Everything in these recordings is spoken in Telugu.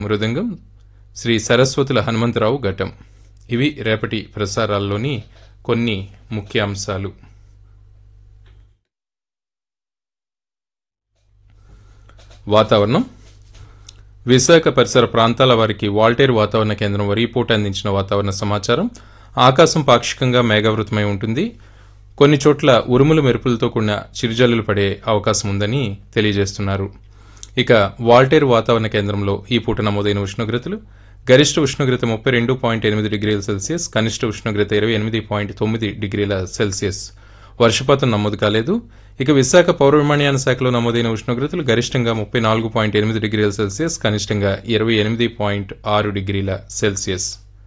మృదంగం శ్రీ సరస్వతుల హనుమంతరావు ఘటం ఇవి రేపటి ప్రసారాల్లోని కొన్ని ముఖ్య అంశాలు వాతావరణం విశాఖ పరిసర ప్రాంతాల వారికి వాల్టేర్ వాతావరణ కేంద్రం వారి రిపోర్ట్ అందించిన వాతావరణ సమాచారం ఆకాశం పాక్షికంగా మేఘావృతమై ఉంటుంది కొన్ని చోట్ల ఉరుములు మెరుపులతో కూడిన చిరుజల్లులు పడే అవకాశం ఉందని తెలియజేస్తున్నారు ఇక వాల్టేర్ వాతావరణ కేంద్రంలో ఈ పూట నమోదైన ఉష్ణోగ్రతలు గరిష్ట ఉష్ణోగ్రత ముప్పై రెండు పాయింట్ ఎనిమిది డిగ్రీల సెల్సియస్ కనిష్ట ఉష్ణోగ్రత ఇరవై ఎనిమిది పాయింట్ తొమ్మిది డిగ్రీల సెల్సియస్ వర్షపాతం నమోదు కాలేదు ఇక విశాఖ పౌర విమానయాన శాఖలో నమోదైన ఉష్ణోగ్రతలు గరిష్టంగా ముప్పై నాలుగు పాయింట్ ఎనిమిది డిగ్రీల సెల్సియస్ కనిష్టంగా ఇరవై ఎనిమిది పాయింట్ ఆరు డిగ్రీల సెల్సియస్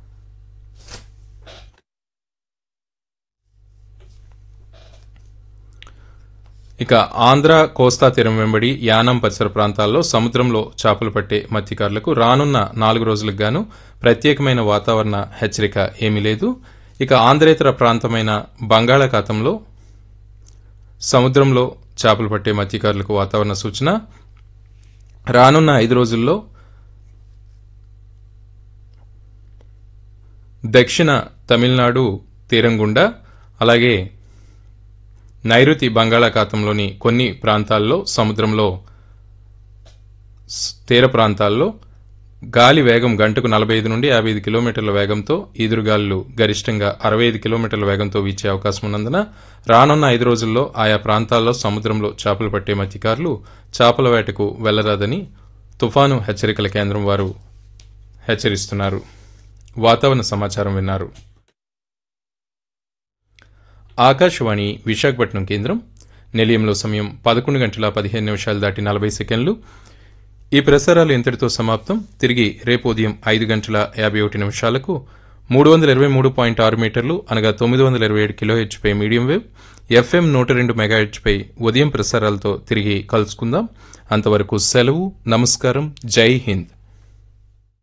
ఇక ఆంధ్ర కోస్తా తీరం వెంబడి యానం పరిసర ప్రాంతాల్లో సముద్రంలో చేపలు పట్టే మత్స్యకారులకు రానున్న నాలుగు రోజులకు గాను ప్రత్యేకమైన వాతావరణ హెచ్చరిక ఏమీ లేదు ఇక ఆంధ్రేతర ప్రాంతమైన బంగాళాఖాతంలో సముద్రంలో చేపలు పట్టే మత్స్యకారులకు వాతావరణ సూచన రానున్న ఐదు రోజుల్లో దక్షిణ తమిళనాడు తీరం గుండా అలాగే నైరుతి బంగాళాఖాతంలోని కొన్ని ప్రాంతాల్లో సముద్రంలో స్- తీర ప్రాంతాల్లో గాలి వేగం గంటకు నలభై ఐదు నుండి యాభై ఐదు కిలోమీటర్ల వేగంతో ఈదురుగాలులు గరిష్టంగా అరవై ఐదు కిలోమీటర్ల వేగంతో వీచే అవకాశం ఉన్నందున రానున్న ఐదు రోజుల్లో ఆయా ప్రాంతాల్లో సముద్రంలో చేపలు పట్టే మత్స్యకారులు చేపల వేటకు వెళ్లరాదని తుఫాను హెచ్చరికల కేంద్రం వారు హెచ్చరిస్తున్నారు వాతావరణ సమాచారం విన్నారు ఆకాశవాణి విశాఖపట్నం కేంద్రం నిలయంలో సమయం పదకొండు గంటల పదిహేను నిమిషాలు దాటి నలభై సెకండ్లు ఈ ప్రసారాలు ఇంతటితో సమాప్తం తిరిగి రేపు ఉదయం ఐదు గంటల యాభై ఒకటి నిమిషాలకు మూడు వందల ఇరవై మూడు పాయింట్ ఆరు మీటర్లు అనగా తొమ్మిది వందల ఇరవై ఏడు కిలో హెచ్పై మీడియం వేవ్ ఎఫ్ఎం నూట రెండు మెగా హెచ్పై ఉదయం ప్రసారాలతో తిరిగి కలుసుకుందాం అంతవరకు సెలవు నమస్కారం జై హింద్